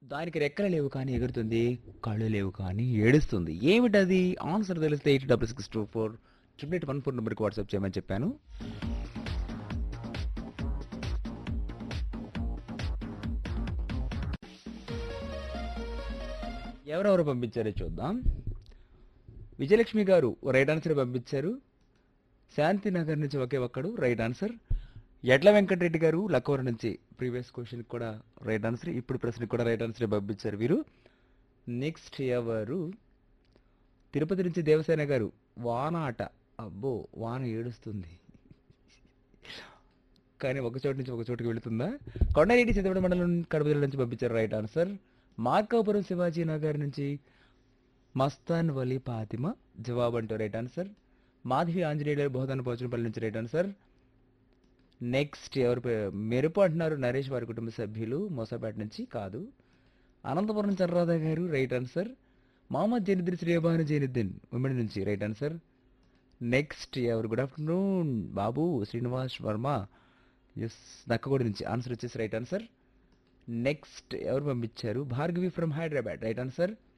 దానికి రెక్కలు లేవు కానీ ఎగురుతుంది కళ్ళు లేవు కానీ ఏడుస్తుంది ఏమిటది ఆన్సర్ తెలిస్తే eight double six two four triple eight one four నెంబర్కి వాట్సాప్ చేయమని చెప్పాను ఎవరెవరు పంపించారో చూద్దాం విజయలక్ష్మి గారు రైట్ ఆన్సర్ పంపించారు శాంతినగర్ నుంచి ఒకే ఒక్కడు రైట్ ఆన్సర్ ఎడ్ల వెంకటరెడ్డి గారు లక్కవరం నుంచి ప్రీవియస్ క్వశ్చన్ కూడా రైట్ ఆన్సర్ ఇప్పుడు ప్రశ్నకి కూడా రైట్ ఆన్సర్ పంపించారు వీరు నెక్స్ట్ ఎవరు తిరుపతి నుంచి దేవసేన గారు వాన ఆట అబ్బో వాన ఏడుస్తుంది కానీ ఒక చోటు నుంచి ఒక చోటుకి వెళుతుందా కొండారెడ్డి సిద్ధపడి మండలం కడప జిల్లా నుంచి పంపించారు రైట్ ఆన్సర్ మార్కాపురం శివాజీ నగర్ నుంచి మస్తాన్ వలి ఫాతిమ జవాబు అంటూ రైట్ ఆన్సర్ మాధవి ఆంజనేయులు బోధన పోచనపల్లి నుంచి రైట్ ఆన్సర్ నెక్స్ట్ ఎవరు పే- మెరుపు అంటున్నారు నరేష్ వారి కుటుంబ సభ్యులు మోసాపేట నుంచి కాదు అనంతపురం చర్రాధా గారు రైట్ ఆన్సర్ మహమ్మద్ జైనుద్దీన్ శ్రీయభాను జైనుద్దీన్ ఉమ్మడి నుంచి రైట్ ఆన్సర్ నెక్స్ట్ ఎవరు good afternoon Babu Srinivas Varma S Nakkaguda నుంచి ఆన్సర్ వచ్చేసి రైట్ ఆన్సర్ నెక్స్ట్ ఎవరు పంపించారు Bhargavi from Hyderabad right answer